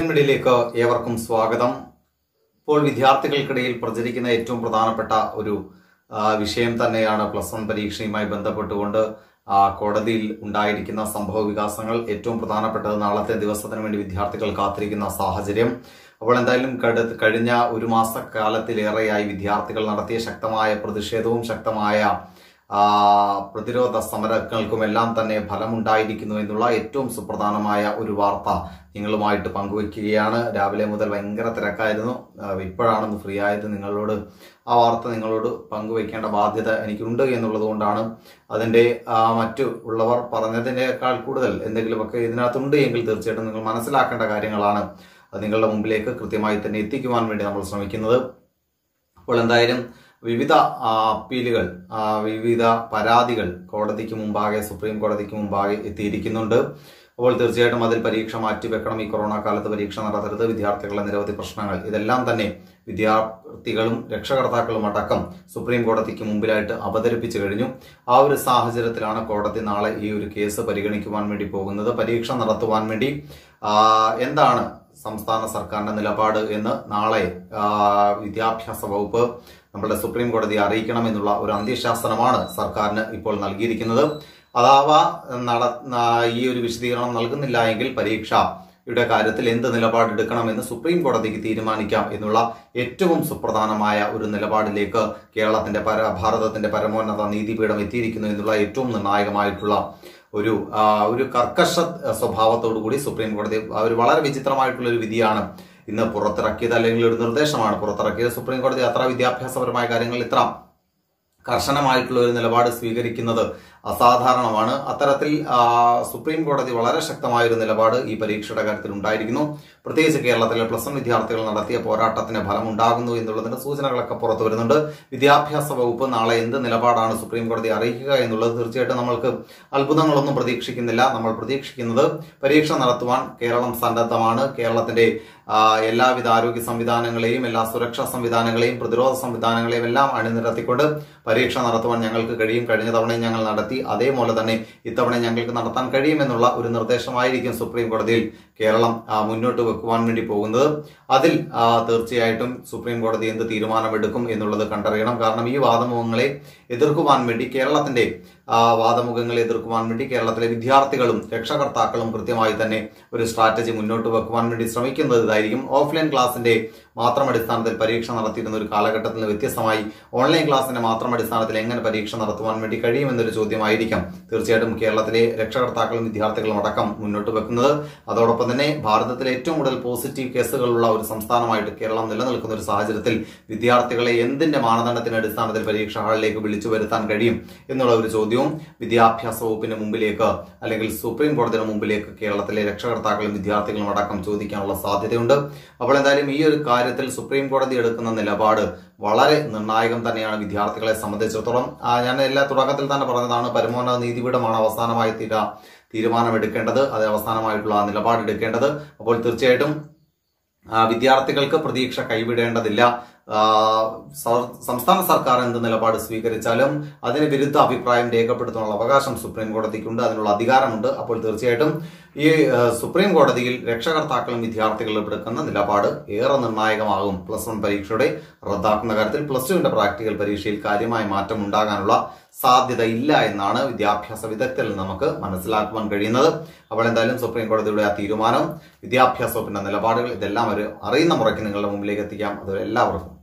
മീഡിയയിലേക്ക് ഏവർക്കും സ്വാഗതം ഇപ്പോൾ വിദ്യാർത്ഥികൾക്കിടയിൽ പ്രചരിക്കുന്ന ഏറ്റവും പ്രധാനപ്പെട്ട ഒരു ആ, വിഷയം തന്നെയാണ് പ്ലസ് വൺ പരീക്ഷയുമായി ബന്ധപ്പെട്ടുകൊണ്ട് ആ, കോടതിയിൽ ഉണ്ടായിരിക്കുന്ന സംഭവ വികാസങ്ങൾ ഏറ്റവും പ്രധാനപ്പെട്ടത് നാളത്തെ ദിവസത്തിന് വേണ്ടി വിദ്യാർത്ഥികൾ കാത്തിരിക്കുന്ന സാഹചര്യം അപ്പോൾ എന്തായാലും കട- കഴിഞ്ഞ ഒരു മാസക്കാലത്തിലേറെയായി വിദ്യാർത്ഥികൾ നടത്തിയ ശക്തമായ പ്രതിഷേധവും ശക്തമായ ആ, പ്രതിരോധ സമരങ്ങൾക്കും എല്ലാം തന്നെ ഫലമുണ്ടായിരിക്കുന്നു എന്നുള്ള ഏറ്റവും സുപ്രധാനമായ ഒരു വാർത്ത നിങ്ങളുമായിട്ട് പങ്കുവയ്ക്കുകയാണ് രാവിലെ മുതൽ ഭയങ്കര തിരക്കായിരുന്നു ആ, ഇപ്പോഴാണ് ഫ്രീ ആയത് നിങ്ങളോട് ആ വാർത്ത നിങ്ങളോട് പങ്കുവയ്ക്കേണ്ട ബാധ്യത എനിക്കുണ്ട് എന്നുള്ളത് കൊണ്ടാണ് അതിൻ്റെ ആ, മറ്റു ഉള്ളവർ പറഞ്ഞതിനേക്കാൾ കൂടുതൽ എന്തെങ്കിലുമൊക്കെ ഇതിനകത്തുണ്ട് എങ്കിൽ തീർച്ചയായിട്ടും നിങ്ങൾ മനസ്സിലാക്കേണ്ട കാര്യങ്ങളാണ് അത് നിങ്ങളുടെ മുമ്പിലേക്ക് കൃത്യമായി തന്നെ എത്തിക്കുവാൻ വേണ്ടി നമ്മൾ ശ്രമിക്കുന്നത് അപ്പോൾ എന്തായാലും വിവിധ ആ, അപ്പീലുകൾ ആ, വിവിധ പരാതികൾ കോടതിക്ക് മുമ്പാകെ സുപ്രീം കോടതിക്ക് മുമ്പാകെ എത്തിയിരിക്കുന്നുണ്ട് അപ്പോൾ തീർച്ചയായിട്ടും അതിൽ പരീക്ഷ മാറ്റിവെക്കണം ഈ കൊറോണ കാലത്ത് പരീക്ഷ നടത്തരുത് വിദ്യാർത്ഥികളുടെ നിരവധി പ്രശ്നങ്ങൾ ഇതെല്ലാം തന്നെ വിദ്യാർത്ഥികളും രക്ഷകർത്താക്കളും അടക്കം സുപ്രീം കോടതിക്ക് മുമ്പിലായിട്ട് അവതരിപ്പിച്ചു കഴിഞ്ഞു ആ ഒരു സാഹചര്യത്തിലാണ് കോടതി നാളെ ഈ ഒരു കേസ് പരിഗണിക്കുവാൻ വേണ്ടി പോകുന്നത് പരീക്ഷ നടത്തുവാൻ വേണ്ടി ആ, എന്താണ് സംസ്ഥാന സർക്കാരിന്റെ നിലപാട് എന്ന് നാളെ ആ, വിദ്യാഭ്യാസ വകുപ്പ് നമ്മുടെ സുപ്രീം കോടതിയെ അറിയിക്കണം എന്നുള്ള ഒരു അന്ത്യശാസനമാണ് സർക്കാരിന് ഇപ്പോൾ നൽകിയിരിക്കുന്നത് അതാവ നട ആ, ഈ ഒരു വിശദീകരണം നൽകുന്നില്ല എങ്കിൽ പരീക്ഷയുടെ കാര്യത്തിൽ എന്ത് നിലപാടെടുക്കണമെന്ന് സുപ്രീം കോടതിക്ക് തീരുമാനിക്കാം എന്നുള്ള ഏറ്റവും സുപ്രധാനമായ ഒരു നിലപാടിലേക്ക് കേരളത്തിന്റെ പര ഭാരതത്തിന്റെ പരമോന്നത നീതിപീഠം എത്തിയിരിക്കുന്നു എന്നുള്ള ഏറ്റവും നിർണായകമായിട്ടുള്ള ഒരു ആ, ഒരു കർക്കശ സ്വഭാവത്തോടു കൂടി സുപ്രീം കോടതി ആ, ഒരു വളരെ വിചിത്രമായിട്ടുള്ള ഒരു വിധിയാണ് ഇന്ന് പുറത്തിറക്കിയത് അല്ലെങ്കിൽ ഒരു നിർദ്ദേശമാണ് പുറത്തിറക്കിയത് സുപ്രീം കോടതി അത്ര വിദ്യാഭ്യാസപരമായ കാര്യങ്ങളിൽ ഇത്ര കർശനമായിട്ടുള്ള ഒരു നിലപാട് സ്വീകരിക്കുന്നത് അസാധാരണമാണ് അത്തരത്തിൽ ആ, സുപ്രീം കോടതി വളരെ ശക്തമായ ഒരു നിലപാട് ഈ പരീക്ഷയുടെ കാര്യത്തിൽ ഉണ്ടായിരിക്കുന്നു പ്രത്യേകിച്ച് കേരളത്തിലെ പ്ലസ് വൺ വിദ്യാർത്ഥികൾ നടത്തിയ പോരാട്ടത്തിന് ഫലം ഉണ്ടാകുന്നു എന്നുള്ളതിന്റെ സൂചനകളൊക്കെ പുറത്തു വരുന്നുണ്ട് വിദ്യാഭ്യാസ വകുപ്പ് നാളെ എന്ത് നിലപാടാണ് സുപ്രീം കോടതി അറിയിക്കുക എന്നുള്ളത് തീർച്ചയായിട്ടും നമ്മൾക്ക് അത്ഭുതങ്ങളൊന്നും പ്രതീക്ഷിക്കുന്നില്ല നമ്മൾ പ്രതീക്ഷിക്കുന്നത് പരീക്ഷ നടത്തുവാൻ കേരളം സന്നദ്ധമാണ് കേരളത്തിന്റെ ആ, എല്ലാവിധ ആരോഗ്യ സംവിധാനങ്ങളെയും എല്ലാ സുരക്ഷാ സംവിധാനങ്ങളെയും പ്രതിരോധ സംവിധാനങ്ങളെയും എല്ലാം അണിനിരത്തിക്കൊണ്ട് പരീക്ഷ നടത്തുവാൻ ഞങ്ങൾക്ക് കഴിയും കഴിഞ്ഞ തവണയും ഞങ്ങൾ നടത്തി അതേപോലെ തന്നെ ഇത്തവണ ഞങ്ങൾക്ക് നടത്താൻ കഴിയുമെന്നുള്ള ഒരു നിർദ്ദേശമായിരിക്കും സുപ്രീം കോടതിയിൽ കേരളം ആ, മുന്നോട്ട് വെക്കുവാൻ വേണ്ടി പോകുന്നത് അതിൽ ആ, തീർച്ചയായിട്ടും സുപ്രീം കോടതി എന്ത് തീരുമാനമെടുക്കും എന്നുള്ളത് കണ്ടറിയണം കാരണം ഈ വാദമുഖങ്ങളെ എതിർക്കുവാൻ വേണ്ടി കേരളത്തിന്റെ ആ, വാദമുഖങ്ങളെ എതിർക്കുവാൻ വേണ്ടി കേരളത്തിലെ വിദ്യാർത്ഥികളും രക്ഷകർത്താക്കളും കൃത്യമായി തന്നെ ഒരു സ്ട്രാറ്റജി മുന്നോട്ട് വെക്കുവാൻ വേണ്ടി ശ്രമിക്കുന്നത് ഇതായിരിക്കും ഓഫ്ലൈൻ ക്ലാസിന്റെ മാത്രം അടിസ്ഥാനത്തിൽ പരീക്ഷ നടത്തിയിരുന്ന ഒരു കാലഘട്ടത്തിൽ നിന്ന് വ്യത്യസ്തമായി ഓൺലൈൻ ക്ലാസിന്റെ മാത്രം അടിസ്ഥാനത്തിൽ എങ്ങനെ പരീക്ഷ നടത്തുവാൻ വേണ്ടി കഴിയുമെന്നൊരു ചോദ്യമായിരിക്കാം തീർച്ചയായിട്ടും കേരളത്തിലെ രക്ഷകർത്താക്കളും വിദ്യാർത്ഥികളും അടക്കം മുന്നോട്ട് വെക്കുന്നത് അതോടൊപ്പം തന്നെ ഭാരതത്തിലെ ഏറ്റവും കൂടുതൽ പോസിറ്റീവ് കേസുകളുള്ള ഒരു സംസ്ഥാനമായിട്ട് കേരളം നിലനിൽക്കുന്ന ഒരു സാഹചര്യത്തിൽ വിദ്യാർത്ഥികളെ എന്തിന്റെ മാനദണ്ഡത്തിന്റെ അടിസ്ഥാനത്തിൽ പരീക്ഷാ ഹാളിലേക്ക് വിളിച്ചു വരുത്താൻ കഴിയും എന്നുള്ള ഒരു ചോദ്യവും വിദ്യാഭ്യാസ വകുപ്പിന് മുമ്പിലേക്ക് അല്ലെങ്കിൽ സുപ്രീം കോടതിയുടെ മുമ്പിലേക്ക് കേരളത്തിലെ രക്ഷകർത്താക്കളും വിദ്യാർത്ഥികളും അടക്കം ചോദിക്കാനുള്ള സാധ്യതയുണ്ട് അപ്പോൾ എന്തായാലും ഈ ഒരു കാര്യത്തിൽ സുപ്രീം കോടതി എടുക്കുന്ന നിലപാട് വളരെ നിർണായകം തന്നെയാണ് വിദ്യാർത്ഥികളെ സംബന്ധിച്ചിടത്തോളം ആ, ഞാൻ എല്ലാ തുടക്കത്തിൽ തന്നെ പറഞ്ഞതാണ് പരമോന്നത നീതിപീഠമാണ് അവസാനമായി തീര തീരുമാനമെടുക്കേണ്ടത് അത് അവസാനമായിട്ടുള്ള ആ നിലപാടെടുക്കേണ്ടത് അപ്പോൾ തീർച്ചയായിട്ടും ആ, വിദ്യാർത്ഥികൾക്ക് പ്രതീക്ഷ കൈവിടേണ്ടതില്ല ആ, സ- സംസ്ഥാന സർക്കാർ എന്ത് നിലപാട് സ്വീകരിച്ചാലും അതിന് വിരുദ്ധ അഭിപ്രായം രേഖപ്പെടുത്താനുള്ള അവകാശം സുപ്രീം കോടതിക്കുണ്ട് അതിനുള്ള അധികാരമുണ്ട് അപ്പോൾ തീർച്ചയായിട്ടും ഈ ആ, സുപ്രീം കോടതിയിൽ രക്ഷകർത്താക്കളും വിദ്യാർത്ഥികളും എടുക്കുന്ന നിലപാട് ഏറെ നിർണായകമാകും പ്ലസ് വൺ പരീക്ഷയുടെ റദ്ദാക്കുന്ന കാര്യത്തിൽ പ്ലസ് ടുവിന്റെ പ്രാക്ടിക്കൽ പരീക്ഷയിൽ കാര്യമായ മാറ്റം ഉണ്ടാകാനുള്ള സാധ്യത ഇല്ല എന്നാണ് വിദ്യാഭ്യാസ വിദഗ്ധരിൽ നമുക്ക് മനസ്സിലാക്കുവാൻ കഴിയുന്നത് അപ്പോൾ എന്തായാലും സുപ്രീം കോടതിയുടെ ആ തീരുമാനം വിദ്യാഭ്യാസ വകുപ്പിന്റെ നിലപാടുകൾ ഇതെല്ലാം ഒരു അറിയുന്ന മുറയ്ക്ക് നിങ്ങളുടെ മുമ്പിലേക്ക് എത്തിക്കാം അത് എല്ലാവർക്കും